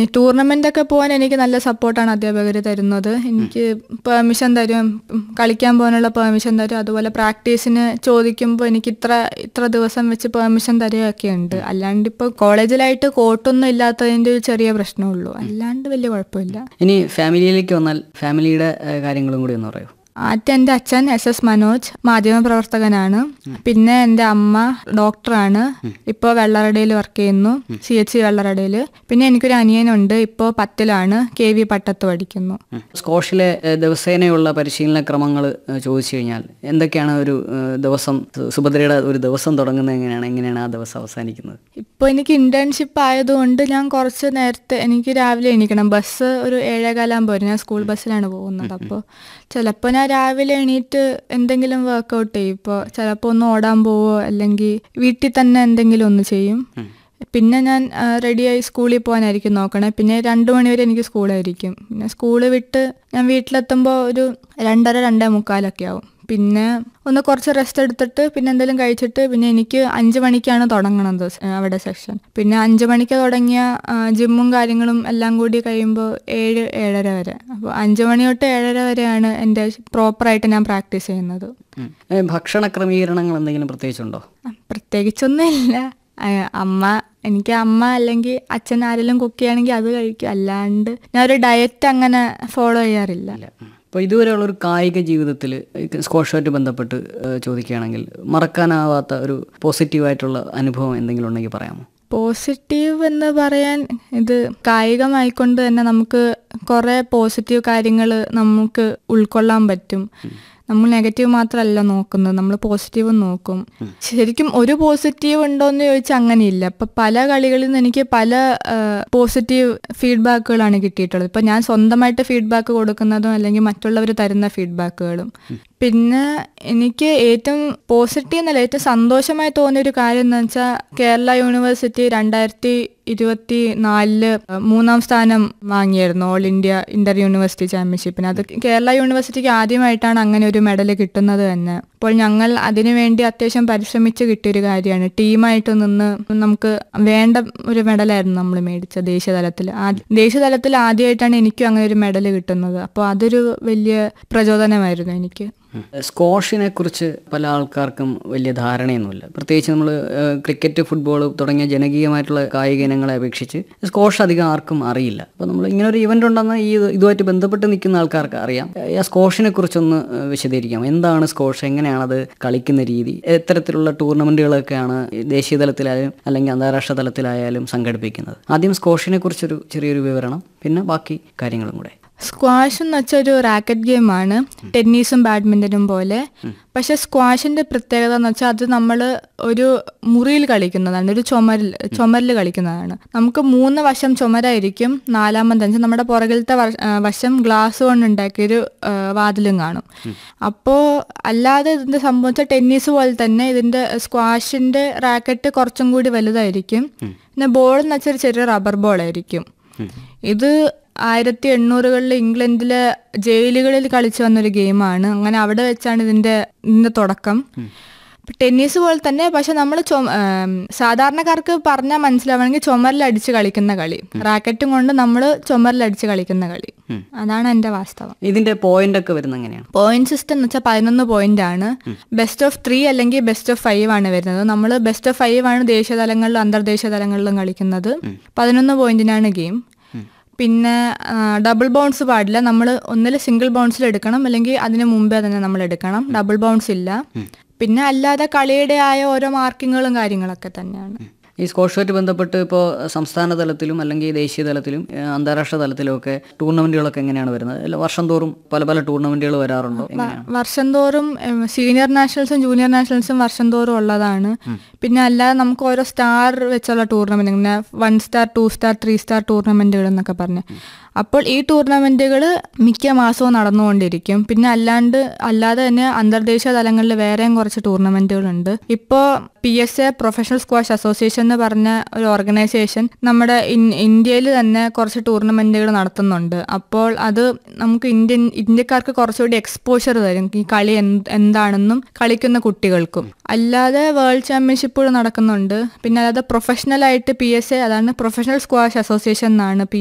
Tournament ഒക്കെ പോകാൻ എനിക്ക് നല്ല സപ്പോർട്ടാണ് അധ്യാപകർ തരുന്നത് എനിക്ക് പെർമിഷൻ തരും ഉം, കളിക്കാൻ പോകാനുള്ള പെർമിഷൻ തരും അതുപോലെ പ്രാക്ടീസിന് ചോദിക്കുമ്പോൾ എനിക്ക് ഇത്ര ഇത്ര ദിവസം വെച്ച് പെർമിഷൻ തരികയൊക്കെ ഉണ്ട് അല്ലാണ്ട് ഇപ്പോൾ കോളേജിലായിട്ട് കോട്ടൊന്നും ഇല്ലാത്തതിൻ്റെ ഒരു ചെറിയ പ്രശ്നമുള്ളൂ അല്ലാണ്ട് വലിയ കുഴപ്പമില്ല ഇനി ഫാമിലിയിലേക്ക് വന്നാൽ ഫാമിലിയുടെ ഏഹ്, കാര്യങ്ങളും കൂടി ഒന്ന് പറയൂ ആദ്യം എൻ്റെ അച്ഛൻ എസ് എസ് മനോജ് മാധ്യമപ്രവർത്തകനാണ് പിന്നെ എൻ്റെ അമ്മ ഡോക്ടറാണ് ഇപ്പോൾ വെള്ളറടയിൽ വർക്ക് ചെയ്യുന്നു സി എച്ച് സി വെള്ളറടയിൽ പിന്നെ എനിക്കൊരു അനിയനുണ്ട് ഇപ്പോൾ പത്തിലാണ് കെ വി പട്ടത്ത് പഠിക്കുന്നു സ്കോഷിലെ ഏഹ്, ദിവസേനയുള്ള പരിശീലന ക്രമങ്ങൾ ചോദിച്ചു കഴിഞ്ഞാൽ എന്തൊക്കെയാണ് ഒരു ഏഹ്, ദിവസം സു- സുഭദ്രയുടെ ഒരു ദിവസം തുടങ്ങുന്നത് എങ്ങനെയാണ് എങ്ങനെയാണ് ആ ദിവസം അവസാനിക്കുന്നത് ഇപ്പോൾ എനിക്ക് ഇന്റേൺഷിപ്പ് ആയതുകൊണ്ട് ഞാൻ കുറച്ച് നേരത്തെ എനിക്ക് രാവിലെ എണീക്കണം ബസ് ഒരു ഏഴേകാലാകുമ്പോൾ വരും ഞാൻ സ്കൂൾ ബസ്സിലാണ് പോകുന്നത് അപ്പോൾ ചിലപ്പോൾ ഞാൻ രാവിലെ എണീറ്റ് എന്തെങ്കിലും വർക്കൗട്ട് ചെയ്യും ഇപ്പോൾ ചിലപ്പോൾ ഒന്ന് ഓടാൻ പോവോ അല്ലെങ്കിൽ വീട്ടിൽ തന്നെ എന്തെങ്കിലും ഒന്ന് ചെയ്യും പിന്നെ ഞാൻ ആ, റെഡിയായി സ്കൂളിൽ പോകാനായിരിക്കും നോക്കണേ പിന്നെ രണ്ട് മണിവരെ എനിക്ക് സ്കൂളായിരിക്കും പിന്നെ സ്കൂള് വിട്ട് ഞാൻ വീട്ടിലെത്തുമ്പോൾ ഒരു രണ്ടര രണ്ടേ മുക്കാലൊക്കെ ആവും പിന്നെ ഒന്ന് കുറച്ച് റെസ്റ്റ് എടുത്തിട്ട് പിന്നെ എന്തെങ്കിലും കഴിച്ചിട്ട് പിന്നെ എനിക്ക് അഞ്ച് മണിക്കാണ് തുടങ്ങണത് സ്- അവിടെ സെഷൻ പിന്നെ അഞ്ച് മണിക്ക് തുടങ്ങിയ ആ, ജിമ്മും കാര്യങ്ങളും എല്ലാം കൂടി കഴിയുമ്പോൾ ഏഴ് ഏഴര വരെ അപ്പോൾ അഞ്ച് മണി തൊട്ട് ഏഴര വരെയാണ് എൻ്റെ പ്രോപ്പറായിട്ട് ഞാൻ പ്രാക്ടീസ് ചെയ്യുന്നത് ഉം. ഏഹ്, ഭക്ഷണ ക്രമീകരണങ്ങൾ എന്തെങ്കിലും പ്രത്യേകിച്ചുണ്ടോ ആ, പ്രത്യേകിച്ചൊന്നുമില്ല ആ, അമ്മ എനിക്ക് അമ്മ അല്ലെങ്കിൽ അച്ഛൻ ആരെങ്കിലും കുക്ക് ചെയ്യുകയാണെങ്കിൽ അത് കഴിക്കും അല്ലാണ്ട് ഞാൻ ഒരു ഡയറ്റ് അങ്ങനെ ഫോളോ ചെയ്യാറില്ല ഇല്ല അപ്പോൾ ഇതുവരെയുള്ള ഒരു കായിക ജീവിതത്തിൽ സ്കോഷുമായിട്ട് ബന്ധപ്പെട്ട് ഏഹ്, ചോദിക്കുകയാണെങ്കിൽ മറക്കാനാവാത്ത ഒരു പോസിറ്റീവായിട്ടുള്ള അനുഭവം എന്തെങ്കിലും ഉണ്ടെങ്കിൽ പറയാമോ പോസിറ്റീവ് എന്ന് പറയാൻ ഇത് കായികമായിക്കൊണ്ട് തന്നെ നമുക്ക് കുറേ പോസിറ്റീവ് കാര്യങ്ങൾ നമുക്ക് ഉൾക്കൊള്ളാൻ പറ്റും നമ്മൾ നെഗറ്റീവ് മാത്രമല്ല നോക്കുന്നത് നമ്മൾ പോസിറ്റീവ് നോക്കും ശരിക്കും ഒരു പോസിറ്റീവ് ഉണ്ടോ എന്ന് ചോദിച്ചാൽ അങ്ങനെയില്ല ഇപ്പം പല കളികളിൽ നിന്ന് എനിക്ക് പല പോസിറ്റീവ് ഫീഡ്ബാക്കുകളാണ് കിട്ടിയിട്ടുള്ളത് ഇപ്പം ഞാൻ സ്വന്തമായിട്ട് ഫീഡ്ബാക്ക് കൊടുക്കുന്നതും അല്ലെങ്കിൽ മറ്റുള്ളവർ തരുന്ന ഫീഡ്ബാക്കുകളും പിന്നെ എനിക്ക് ഏറ്റവും പോസിറ്റീവ് എന്നല്ല ഏറ്റവും സന്തോഷമായി തോന്നിയ ഒരു കാര്യം എന്ന് വെച്ചാൽ കേരള യൂണിവേഴ്സിറ്റി രണ്ടായിരത്തി ഇരുപത്തി നാലില് മൂന്നാം സ്ഥാനം വാങ്ങിയായിരുന്നു ഓൾ ഇന്ത്യ ഇന്റർ യൂണിവേഴ്സിറ്റി ചാമ്പ്യൻഷിപ്പിന് അത് കേരള യൂണിവേഴ്സിറ്റിക്ക് ആദ്യമായിട്ടാണ് അങ്ങനെ ഒരു മെഡൽ കിട്ടുന്നത് തന്നെ അപ്പോൾ ഞങ്ങൾ അതിനുവേണ്ടി അത്യാവശ്യം പരിശ്രമിച്ച് കിട്ടിയൊരു കാര്യമാണ് ടീമായിട്ട് നിന്ന് നമുക്ക് വേണ്ട ഒരു മെഡലായിരുന്നു നമ്മൾ മേടിച്ചത് ദേശീയതലത്തിൽ ദേശീയതലത്തിൽ ആദ്യമായിട്ടാണ് എനിക്കും അങ്ങനെ ഒരു മെഡൽ കിട്ടുന്നത് അപ്പോൾ അതൊരു വലിയ പ്രചോദനമായിരുന്നു എനിക്ക് സ്കോഷിനെ കുറിച്ച് പല ആൾക്കാർക്കും വലിയ ധാരണയൊന്നുമില്ല പ്രത്യേകിച്ച് നമ്മൾ ക്രിക്കറ്റ് ഫുട്ബോൾ തുടങ്ങിയ ജനകീയമായിട്ടുള്ള കായിക ഇനങ്ങളെ അപേക്ഷിച്ച് സ്കോഷ് അധികം ആർക്കും അറിയില്ല അപ്പോൾ നമ്മൾ ഇങ്ങനെ ഒരു ഇവന്റ് ഉണ്ടെന്ന് ഈ ഇത് ഇതുമായിട്ട് ബന്ധപ്പെട്ട് നിൽക്കുന്ന ആൾക്കാർക്ക് അറിയാം ഈ ആ സ്കോഷിനെ കുറിച്ചൊന്ന് ഏഹ്, വിശദീകരിക്കാം എന്താണ് സ്കോഷ് എങ്ങനെയാണത് കളിക്കുന്ന രീതി എത്തരത്തിലുള്ള ടൂർണമെന്റുകളൊക്കെയാണ് ദേശീയ തലത്തിലായാലും അല്ലെങ്കിൽ അന്താരാഷ്ട്ര തലത്തിലായാലും സംഘടിപ്പിക്കുന്നത് ആദ്യം സ്കോഷിനെ കുറിച്ചൊരു ചെറിയൊരു വിവരണം പിന്നെ ബാക്കി കാര്യങ്ങളും കൂടെ സ്ക്വാഷ് എന്ന് വെച്ചാൽ ഒരു റാക്കറ്റ് ഗെയിമാണ് ടെന്നീസും ബാഡ്മിൻ്റനും പോലെ പക്ഷെ സ്ക്വാഷിന്റെ പ്രത്യേകത എന്ന് വെച്ചാൽ അത് നമ്മൾ ഒരു മുറിയിൽ കളിക്കുന്നതാണ് ഒരു ചുമരിൽ ചുമരിൽ കളിക്കുന്നതാണ് നമുക്ക് മൂന്ന് വശം ചുമരായിരിക്കും നാലാമത്തെ വെച്ചാൽ നമ്മുടെ പുറകിലത്തെ വ- ആ, വശം ഗ്ലാസ് കൊണ്ട് ഉണ്ടാക്കിയൊരു ആ, വാതിലും കാണും അപ്പോൾ അല്ലാതെ ഇതിന്റെ സംഭവിച്ച ടെന്നീസ് പോലെ തന്നെ ഇതിന്റെ സ്ക്വാഷിന്റെ റാക്കറ്റ് കുറച്ചും കൂടി വലുതായിരിക്കും പിന്നെ ബോൾ എന്ന് വെച്ചാൽ ഒരു ചെറിയ റബ്ബർ ബോൾ ആയിരിക്കും ഇത് ആയിരത്തി എണ്ണൂറുകളിൽ ഇംഗ്ലണ്ടിലെ ജയിലുകളിൽ കളിച്ചു വന്നൊരു ഗെയിമാണ് അങ്ങനെ അവിടെ വെച്ചാണ് ഇതിന്റെ ഇതിന്റെ തുടക്കം ഇപ്പൊ ടെന്നീസ് പോലെ തന്നെ പക്ഷെ നമ്മൾ സാധാരണക്കാർക്ക് പറഞ്ഞാൽ മനസ്സിലാവണമെങ്കിൽ ചുമരിലടിച്ച് കളിക്കുന്ന കളി റാക്കറ്റും കൊണ്ട് നമ്മൾ ചുമരിലടിച്ച് കളിക്കുന്ന കളി അതാണ് എന്റെ വാസ്തവം ഇതിന്റെ പോയിന്റ് ഒക്കെ വരുന്നത് എങ്ങനെയാണ് പോയിന്റ് സിസ്റ്റം എന്ന് വെച്ചാൽ പതിനൊന്ന് പോയിന്റ് ആണ് ബെസ്റ്റ് ഓഫ് ത്രീ അല്ലെങ്കിൽ ബെസ്റ്റ് ഓഫ് ഫൈവ് ആണ് വരുന്നത് നമ്മൾ ബെസ്റ്റ് ഓഫ് ഫൈവ് ആണ് ദേശീയ തലങ്ങളിലും അന്തർദേശീയ തലങ്ങളിലും കളിക്കുന്നത് പതിനൊന്ന് പോയിന്റിനാണ് ഗെയിം പിന്നെ ഡബിൾ ബൗൺസ് പാടില്ല നമ്മൾ ഒന്നിൽ സിംഗിൾ ബൗൺസിൽ എടുക്കണം അല്ലെങ്കിൽ അതിന് മുമ്പേ തന്നെ നമ്മൾ എടുക്കണം ഡബിൾ ബൗൺസ് ഇല്ല പിന്നെ അല്ലാതെ കളിയുടെ ആയ ഓരോ മാർക്കിങ്ങുകളും കാര്യങ്ങളൊക്കെ തന്നെയാണ് ഈ സ്കോഷുമായിട്ട് ബന്ധപ്പെട്ട് ഇപ്പോൾ സംസ്ഥാന തലത്തിലും അല്ലെങ്കിൽ ദേശീയ തലത്തിലും ഏഹ്, അന്താരാഷ്ട്ര തലത്തിലും ഒക്കെ ടൂർണമെന്റുകളൊക്കെ എങ്ങനെയാണ് വരുന്നത് അല്ല വർഷം തോറും പല പല ടൂർണമെന്റുകൾ വരാറുണ്ടോ എങ്ങനെയാണ് വർഷം തോറും സീനിയർ നാഷണൽസും ജൂനിയർ നാഷണൽസും വർഷം തോറും ഉള്ളതാണ് പിന്നെ അല്ലാതെ നമുക്ക് ഓരോ സ്റ്റാർ വെച്ചുള്ള ടൂർണമെന്റ് ഇങ്ങനെ one star two star three star ടൂർണമെന്റുകൾ എന്നൊക്കെ പറഞ്ഞ് അപ്പോൾ ഈ ടൂർണമെന്റുകൾ മിക്ക മാസവും നടന്നുകൊണ്ടിരിക്കും പിന്നെ അല്ലാണ്ട് അല്ലാതെ തന്നെ അന്തർദേശീയ തലങ്ങളിൽ വേറെയും കുറച്ച് ടൂർണമെന്റുകളുണ്ട് ഇപ്പോൾ P S A professional squash association എന്ന് പറഞ്ഞ ഒരു ഓർഗനൈസേഷൻ നമ്മുടെ ഇൻ- ഇന്ത്യയിൽ തന്നെ കുറച്ച് ടൂർണമെന്റുകൾ നടത്തുന്നുണ്ട് അപ്പോൾ അത് നമുക്ക് ഇന്ത്യൻ ഇന്ത്യക്കാർക്ക് കുറച്ചുകൂടി എക്സ്പോഷർ തരും ഈ കളി എന്ത് എന്താണെന്നും കളിക്കുന്ന കുട്ടികൾക്കും അല്ലാതെ വേൾഡ് ചാമ്പ്യൻഷിപ്പുകൾ നടക്കുന്നുണ്ട് പിന്നെ അല്ലാതെ പ്രൊഫഷണൽ ആയിട്ട് പി എസ് എ അതാണ് പ്രൊഫഷണൽ സ്ക്വാഷ് അസോസിയേഷൻ എന്നാണ് പി